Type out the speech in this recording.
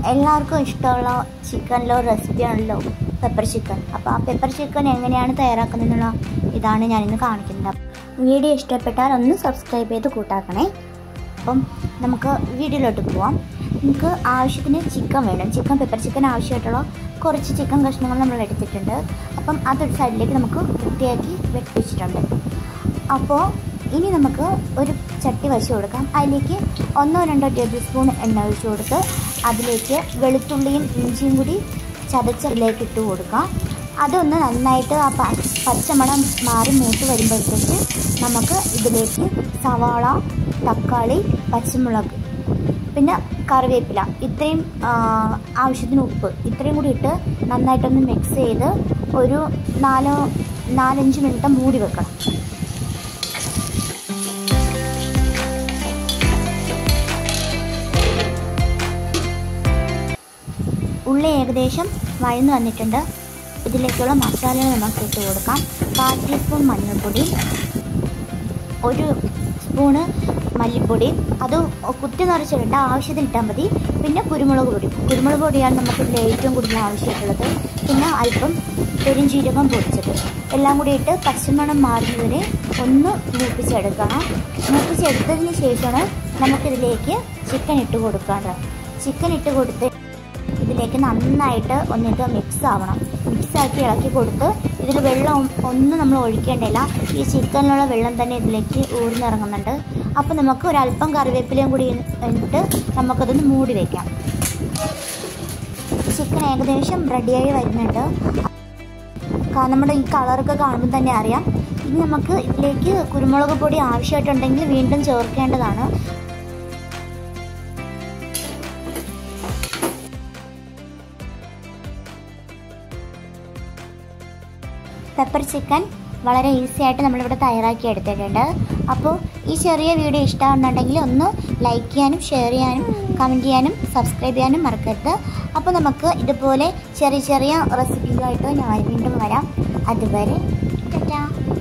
എല്ലാവർക്കും ഇഷ്ടമുള്ള ചിക്കനിലോ റെസിപ്പിയാണല്ലോ pepper chicken അപ്പോൾ ആ പെപ്പർ ചിക്കൻ എങ്ങനെയാണ് തയ്യാറാക്കുന്നതെന്നുള്ള ഇതാണ് ഞാനിന്ന് കാണിക്കുന്നത് വീഡിയോ ഇഷ്ടപ്പെട്ടാൽ ഒന്ന് സബ്സ്ക്രൈബ് ചെയ്ത് കൂട്ടാക്കണേ അപ്പം നമുക്ക് വീഡിയോയിലോട്ട് പോവാം നമുക്ക് ആവശ്യത്തിന് ചിക്കൻ വേണം ചിക്കൻ പെപ്പർ ചിക്കൻ ആവശ്യമായിട്ടുള്ള കുറച്ച് ചിക്കൻ കഷ്ണങ്ങൾ നമ്മൾ എടുത്തിട്ടുണ്ട് അപ്പം അതൊരു സൈഡിലേക്ക് നമുക്ക് വൃത്തിയാക്കി വെട്ടി വെച്ചിട്ടുണ്ട് അപ്പോൾ ഇനി നമുക്ക് ഒരു ചട്ടി വച്ച് കൊടുക്കാം അതിലേക്ക് ഒന്നോ രണ്ടോ ടേബിൾ സ്പൂൺ എണ്ണ ഒഴിച്ച് കൊടുത്ത് അതിലേക്ക് വെളുത്തുള്ളിയും ഇഞ്ചിയും കൂടി ചതച്ചതിലേക്ക് ഇട്ട് കൊടുക്കാം അതൊന്ന് നന്നായിട്ട് ആ പ പച്ചമണം മാറി മൂത്ത് വരുമ്പോഴത്തേക്ക് നമുക്ക് ഇതിലേക്ക് സവാള തക്കാളി പച്ചമുളക് പിന്നെ കറിവേപ്പില ഇത്രയും ആ, ആവശ്യത്തിന് ഉപ്പ് ഇത്രയും കൂടി ഇട്ട് നന്നായിട്ടൊന്ന് മിക്സ് ചെയ്ത് ഒരു നാലോ നാലഞ്ച് മിനിറ്റ് മൂടി വെക്കണം ഉള്ളി ഏകദേശം വഴന്നു വന്നിട്ടുണ്ട് ഇതിലേക്കുള്ള മസാലകൾ നമുക്ക് ഇട്ട് കൊടുക്കാം കാൽ ടീസ്പൂൺ മഞ്ഞൾപ്പൊടി ഒരു സ്പൂണ് മല്ലിപ്പൊടി അത് കുത്തി നിറച്ചിടേണ്ട ആവശ്യത്തിന് ഇട്ടാൽ മതി പിന്നെ കുരുമുളക് പൊടി കുരുമുളക് പൊടിയാണ് നമുക്ക് ഇതിൽ ഏറ്റവും കൂടുതൽ ആവശ്യമുള്ളത് പിന്നെ അല്പം പെരുംജീരകം പൊടിച്ചത് എല്ലാം കൂടി ഇട്ട് പച്ചമണം മാറുന്നവരെ ഒന്ന് മൂപ്പിച്ചെടുക്കണം മൂപ്പിച്ചെടുത്തതിന് ശേഷമാണ് നമുക്കിതിലേക്ക് ചിക്കൻ ഇട്ട് കൊടുക്കേണ്ടത് ചിക്കൻ ഇട്ട് കൊടുത്ത് ഇതിലേക്ക് നന്നായിട്ട് ഒന്നിട്ട് മിക്സ് ആവണം മിക്സ് ആക്കി ഇളക്കി കൊടുത്ത് ഇതിൽ വെള്ളം ഒന്നും നമ്മൾ ഒഴിക്കേണ്ടില്ല ഈ ചിക്കനിലുള്ള വെള്ളം തന്നെ ഇതിലേക്ക് ഊർന്നിറങ്ങുന്നുണ്ട് അപ്പോൾ നമുക്ക് ഒരല്പം കറിവേപ്പിലയും കൂടി ഇട്ട് നമുക്കതൊന്ന് മൂടി വയ്ക്കാം ചിക്കൻ ഏകദേശം റെഡിയായി വരുന്നുണ്ട് കാ- നമ്മുടെ ഈ കളറൊക്കെ കാണുമ്പോൾ തന്നെ അറിയാം ഇനി നമുക്ക് ഇതിലേക്ക് കുരുമുളക് പൊടി ആവശ്യമായിട്ടുണ്ടെങ്കിൽ വീണ്ടും ചേർക്കേണ്ടതാണ് പെപ്പർ ചിക്കൻ വളരെ ഈസി ആയിട്ട് നമ്മളിവിടെ തയ്യാറാക്കി എടുത്തിട്ടുണ്ട് അപ്പോൾ ഈ ചെറിയ വീഡിയോ ഇഷ്ടമാണെന്നുണ്ടെങ്കിൽ ഒന്ന് ലൈക്ക് ചെയ്യാനും ഷെയർ ചെയ്യാനും കമൻറ്റ് ചെയ്യാനും സബ്സ്ക്രൈബ് ചെയ്യാനും മറക്കരുത് അപ്പോൾ നമുക്ക് ഇതുപോലെ ചെറിയ ചെറിയ റെസിപ്പികളായിട്ട് ഞാൻ വീണ്ടും വരാം അതുവരെ ടാറ്റാ